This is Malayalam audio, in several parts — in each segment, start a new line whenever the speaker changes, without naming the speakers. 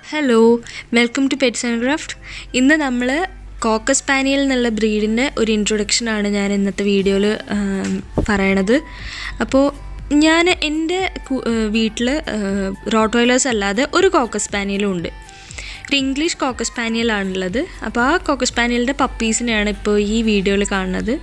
hello welcome to pets and craft ഇന്ന് നമ്മൾ കോക്കസ് പാനിയൽ എന്നുള്ള ബ്രീഡിൻ്റെ ഒരു ഇൻട്രൊഡക്ഷനാണ് ഞാൻ ഇന്നത്തെ വീഡിയോയിൽ പറയണത് അപ്പോൾ ഞാൻ എൻ്റെ വീട്ടിൽ റോട്ട് വൈലേഴ്സ് അല്ലാതെ ഒരു കോക്കസ് പാനിയലും ഉണ്ട് ഒരു ഇംഗ്ലീഷ് കോക്കസ് പാനിയലാണുള്ളത് അപ്പോൾ ആ കോക്കസ് പാനിയലിൻ്റെ പപ്പീസിനെയാണ് ഇപ്പോൾ ഈ വീഡിയോയിൽ കാണുന്നത്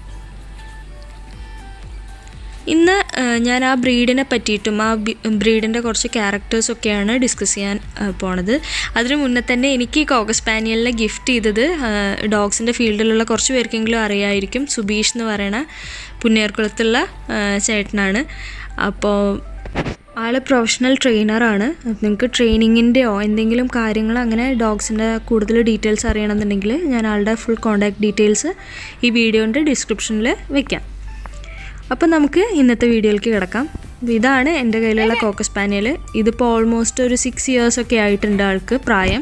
ഇന്ന് ഞാൻ ആ ബ്രീഡിനെ പറ്റിയിട്ടും ആ ബ്രീഡിൻ്റെ കുറച്ച് ക്യാരക്ടേഴ്സൊക്കെയാണ് ഡിസ്കസ് ചെയ്യാൻ പോണത് അതിനു മുന്നേ തന്നെ എനിക്ക് ഈ കോക്കസ് പാനിയലിനെ ഗിഫ്റ്റ് ചെയ്തത് ഡോഗ്സിൻ്റെ ഫീൽഡിലുള്ള കുറച്ച് പേർക്കെങ്കിലും അറിയായിരിക്കും സുബീഷ് എന്ന് പറയണ പുന്നേർക്കുളത്തുള്ള ചേട്ടനാണ് അപ്പോൾ ആൾ പ്രൊഫഷണൽ ട്രെയിനറാണ് നിങ്ങൾക്ക് ട്രെയിനിങ്ങിൻ്റെയോ എന്തെങ്കിലും കാര്യങ്ങൾ അങ്ങനെ ഡോഗ്സിൻ്റെ കൂടുതൽ ഡീറ്റെയിൽസ് അറിയണമെന്നുണ്ടെങ്കിൽ ഞാൻ ആളുടെ ഫുൾ കോൺടാക്ട് ഡീറ്റെയിൽസ് ഈ വീഡിയോൻ്റെ ഡിസ്ക്രിപ്ഷനിൽ വെക്കാം അപ്പോൾ നമുക്ക് ഇന്നത്തെ വീഡിയോയിലേക്ക് കിടക്കാം ഇതാണ് എൻ്റെ കയ്യിലുള്ള കോക്കസ് പാനിയൽ ഇതിപ്പോൾ ഓൾമോസ്റ്റ് ഒരു സിക്സ് ഇയേഴ്സ് ഒക്കെ ആയിട്ടുണ്ട് ആൾക്ക് പ്രായം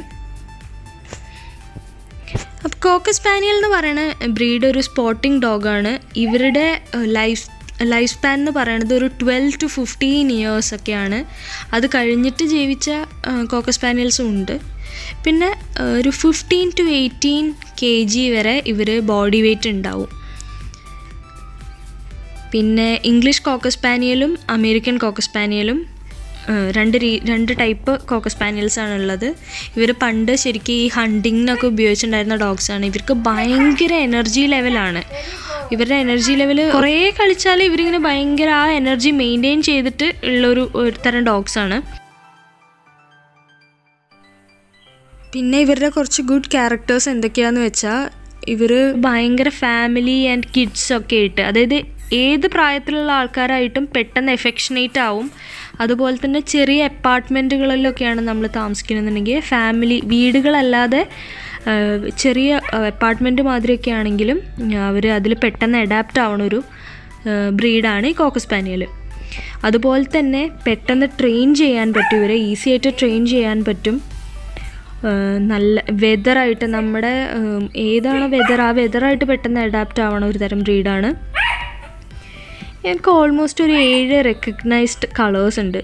അപ്പോൾ കോക്കസ് പാനിയൽ എന്ന് പറയുന്ന ബ്രീഡ് ഒരു സ്പോട്ടിംഗ് ഡോഗാണ് ഇവരുടെ ലൈഫ് ലൈഫ് സ്പാൻ എന്ന് പറയുന്നത് ഒരു ട്വൽവ് ടു ഫിഫ്റ്റീൻ ഇയേഴ്സ് ഒക്കെയാണ് അത് കഴിഞ്ഞിട്ട് ജീവിച്ച കോക്കസ് പാനിയൽസും ഉണ്ട് പിന്നെ ഒരു fifteen to eighteen K G വരെ ഇവർ ബോഡി വെയ്റ്റ് ഉണ്ടാവും പിന്നെ ഇംഗ്ലീഷ് കോക്കസ് പാനിയലും അമേരിക്കൻ കോക്കസ് പാനിയലും രണ്ട് രീ രണ്ട് ടൈപ്പ് കോക്കസ് പാനിയൽസ് ആണ് ഉള്ളത് ഇവർ പണ്ട് ശരിക്കും ഈ ഹണ്ടിങ്ങിനൊക്കെ ഉപയോഗിച്ചിട്ടുണ്ടായിരുന്ന ഡോഗ്സാണ് ഇവർക്ക് ഭയങ്കര എനർജി ലെവലാണ് ഇവരുടെ എനർജി ലെവൽ കുറേ കളിച്ചാൽ ഇവരിങ്ങനെ ഭയങ്കര ആ എനർജി മെയിൻറ്റെയിൻ ചെയ്തിട്ട് ഉള്ളൊരു ഒരു തരം ഡോഗ്സാണ് പിന്നെ ഇവരുടെ കുറച്ച് ഗുഡ് ക്യാരക്ടേഴ്സ് എന്തൊക്കെയാണെന്ന് വെച്ചാൽ ഇവർ ഭയങ്കര ഫാമിലി ആൻഡ് കിഡ്സ് ഒക്കെ ആയിട്ട് അതായത് ഏത് പ്രായത്തിലുള്ള ആൾക്കാരായിട്ടും പെട്ടെന്ന് എഫെക്ഷനേറ്റ് ആവും അതുപോലെ തന്നെ ചെറിയ അപ്പാർട്ട്മെൻറ്റുകളിലൊക്കെയാണ് നമ്മൾ താമസിക്കുന്നതെന്നുണ്ടെങ്കിൽ ഫാമിലി വീടുകളല്ലാതെ ചെറിയ അപ്പാർട്ട്മെൻറ്റ് മാതിരിയൊക്കെ ആണെങ്കിലും അവർ അതിൽ പെട്ടെന്ന് അഡാപ്റ്റ് ആവണ ഒരു ബ്രീഡാണ് ഈ കോക്കസ് പാനിയൽ അതുപോലെ തന്നെ പെട്ടെന്ന് ട്രെയിൻ ചെയ്യാൻ പറ്റും ഇവരെ ഈസി ആയിട്ട് ട്രെയിൻ ചെയ്യാൻ പറ്റും നല്ല വെതറായിട്ട് നമ്മുടെ ഏതാണോ വെതർ ആ വെതറായിട്ട് പെട്ടെന്ന് അഡാപ്റ്റ് ആവണ ഒരു തരം ബ്രീഡാണ് എനിക്ക് ഓൾമോസ്റ്റ് ഒരു ഏഴ് റെക്കഗ്നൈസ്ഡ് കളേഴ്സ് ഉണ്ട്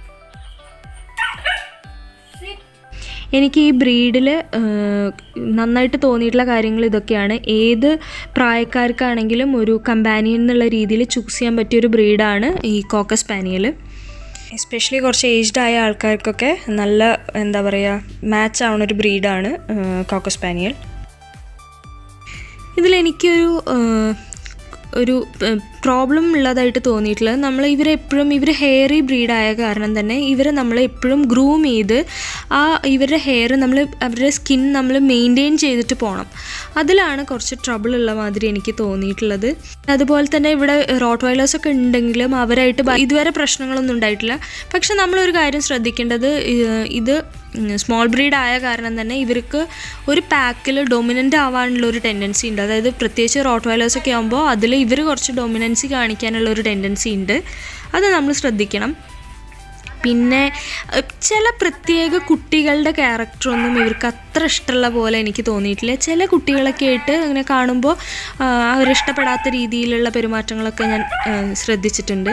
എനിക്ക് ഈ ബ്രീഡിൽ നന്നായിട്ട് തോന്നിയിട്ടുള്ള കാര്യങ്ങൾ ഇതൊക്കെയാണ് ഏത് പ്രായക്കാർക്കാണെങ്കിലും ഒരു കമ്പാനിയൻ എന്നുള്ള രീതിയിൽ ചൂസ് ചെയ്യാൻ പറ്റിയൊരു ബ്രീഡാണ് ഈ കോക്കസ് പാനിയൽ എസ്പെഷ്യലി കുറച്ച് ഏജ്ഡ് ആയ ആൾക്കാർക്കൊക്കെ നല്ല എന്താ പറയുക മാച്ച് ആവുന്ന ഒരു ബ്രീഡാണ് കോക്കസ് പാനിയൽ ഇതിലെനിക്കൊരു ഒരു പ്രോബ്ലം ഉള്ളതായിട്ട് തോന്നിയിട്ടുള്ളത് നമ്മൾ ഇവരെ എപ്പോഴും ഇവർ ഹെയറി ബ്രീഡായ കാരണം തന്നെ ഇവരെ നമ്മൾ എപ്പോഴും ഗ്രൂം ചെയ്ത് ആ ഇവരുടെ ഹെയർ നമ്മൾ അവരുടെ സ്കിൻ നമ്മൾ മെയിൻറ്റെയിൻ ചെയ്തിട്ട് പോകണം അതിലാണ് കുറച്ച് ട്രബിൾ ഉള്ള മാതിരി എനിക്ക് തോന്നിയിട്ടുള്ളത് അതുപോലെ തന്നെ ഇവിടെ റോട്ട് വൈലേഴ്സ് ഒക്കെ ഉണ്ടെങ്കിലും അവരായിട്ട് ഇതുവരെ പ്രശ്നങ്ങളൊന്നും ഉണ്ടായിട്ടില്ല പക്ഷെ നമ്മളൊരു കാര്യം ശ്രദ്ധിക്കേണ്ടത് ഇത് സ്മോൾ ബ്രീഡ് ആയ കാരണം തന്നെ ഇവർക്ക് ഒരു പാക്കിൽ ഡൊമിനൻ്റ് ആവാനുള്ള ഒരു ടെൻഡൻസി ഉണ്ട് അതായത് പ്രത്യേകിച്ച് റോട്ട് വൈലേഴ്സ് ഒക്കെ ആകുമ്പോൾ അതിൽ ഇവർ കുറച്ച് ഡൊമിനൻസി കാണിക്കാനുള്ള ഒരു ടെൻഡൻസി ഉണ്ട് അത് നമ്മൾ ശ്രദ്ധിക്കണം പിന്നെ ചില പ്രത്യേക കുട്ടികളുടെ ക്യാരക്ടറൊന്നും ഇവർക്ക് അത്ര ഇഷ്ടമുള്ള പോലെ എനിക്ക് തോന്നിയിട്ടില്ല ചില കുട്ടികളൊക്കെ ആയിട്ട് ഇങ്ങനെ കാണുമ്പോൾ അവരിഷ്ടപ്പെടാത്ത രീതിയിലുള്ള പെരുമാറ്റങ്ങളൊക്കെ ഞാൻ ശ്രദ്ധിച്ചിട്ടുണ്ട്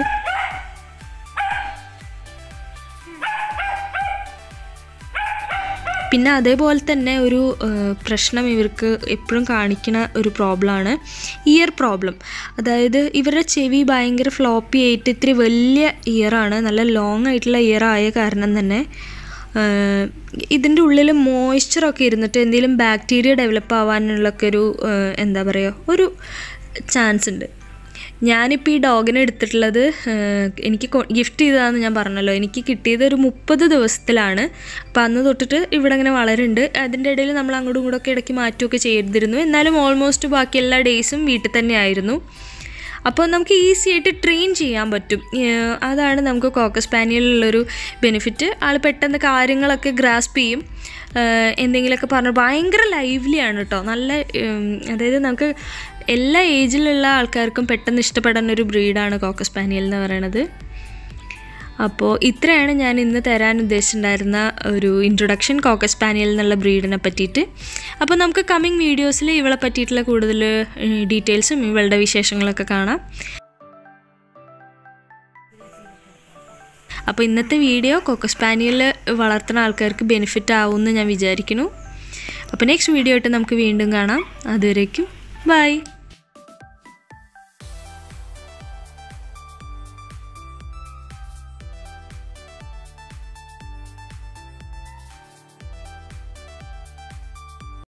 പിന്നെ അതേപോലെ തന്നെ ഒരു പ്രശ്നം ഇവർക്ക് എപ്പോഴും കാണിക്കുന്ന ഒരു പ്രോബ്ലമാണ് ഇയർ പ്രോബ്ലം അതായത് ഇവരുടെ ചെവി ഭയങ്കര ഫ്ലോപ്പി ആയിട്ട് ഇത്തിരി വലിയ ഇയറാണ് നല്ല ലോങ് ആയിട്ടുള്ള ഇയർ ആയ കാരണം തന്നെ ഇതിൻ്റെ ഉള്ളിൽ മോയ്സ്ചറൊക്കെ ഇരുന്നിട്ട് എന്തെങ്കിലും ബാക്ടീരിയ ഡെവലപ്പ് ആവാനുള്ളൊക്കെ ഒരു എന്താ പറയുക ഒരു ചാൻസ് ഉണ്ട് ഞാനിപ്പോൾ ഈ ഡോഗിനെ എടുത്തിട്ടുള്ളത് എനിക്ക് ഗിഫ്റ്റ് ചെയ്തതാണെന്ന് ഞാൻ പറഞ്ഞല്ലോ എനിക്ക് കിട്ടിയത് ഒരു മുപ്പത് ദിവസത്തിലാണ് അപ്പോൾ അന്ന് തൊട്ടിട്ട് ഇവിടെ ഇങ്ങനെ വളരുന്നുണ്ട് അതിൻ്റെ ഇടയിൽ നമ്മൾ അങ്ങോട്ടും ഇങ്ങോട്ടും ഒക്കെ ഇടയ്ക്ക് മാറ്റുകയൊക്കെ ചെയ്തിരുന്നു എന്നാലും ഓൾമോസ്റ്റ് ബാക്കി എല്ലാ ഡേയ്സും വീട്ടിൽ തന്നെ ആയിരുന്നു അപ്പോൾ നമുക്ക് ഈസി ആയിട്ട് ട്രെയിൻ ചെയ്യാൻ പറ്റും അതാണ് നമുക്ക് കോക്കസ് പാനിയലിലുള്ളൊരു ബെനിഫിറ്റ് ആൾ പെട്ടെന്ന് കാര്യങ്ങളൊക്കെ ഗ്രാസ്പ് ചെയ്യും എന്തെങ്കിലുമൊക്കെ പറഞ്ഞു ഭയങ്കര ലൈവ്ലിയാണ് കേട്ടോ നല്ല അതായത് നമുക്ക് എല്ലാ ഏജിലുള്ള ആൾക്കാർക്കും പെട്ടെന്ന് ഇഷ്ടപ്പെടുന്ന ഒരു ബ്രീഡാണ് കോക്കസ് പാനിയൽ എന്ന് പറയുന്നത് അപ്പോൾ ഇത്രയാണ് ഞാൻ ഇന്ന് തരാൻ ഉദ്ദേശിച്ചിട്ടുണ്ടായിരുന്ന ഒരു ഇൻട്രൊഡക്ഷൻ കോക്കസ് പാനിയൽ എന്നുള്ള ബ്രീഡിനെ പറ്റിയിട്ട് അപ്പോൾ നമുക്ക് കമ്മിങ് വീഡിയോസിൽ ഇവളെ പറ്റിയിട്ടുള്ള കൂടുതൽ ഡീറ്റെയിൽസും ഇവളുടെ വിശേഷങ്ങളൊക്കെ കാണാം അപ്പോൾ ഇന്നത്തെ വീഡിയോ കൊക്കോ സ്പാനിയൽ വളർത്തുന്ന ആൾക്കാർക്ക് ബെനിഫിറ്റ് ആവുമെന്ന് ഞാൻ വിചാരിക്കുന്നു അപ്പോൾ നെക്സ്റ്റ് വീഡിയോ ആയിട്ട് നമുക്ക് വീണ്ടും കാണാം അതുവരേക്കും ബൈ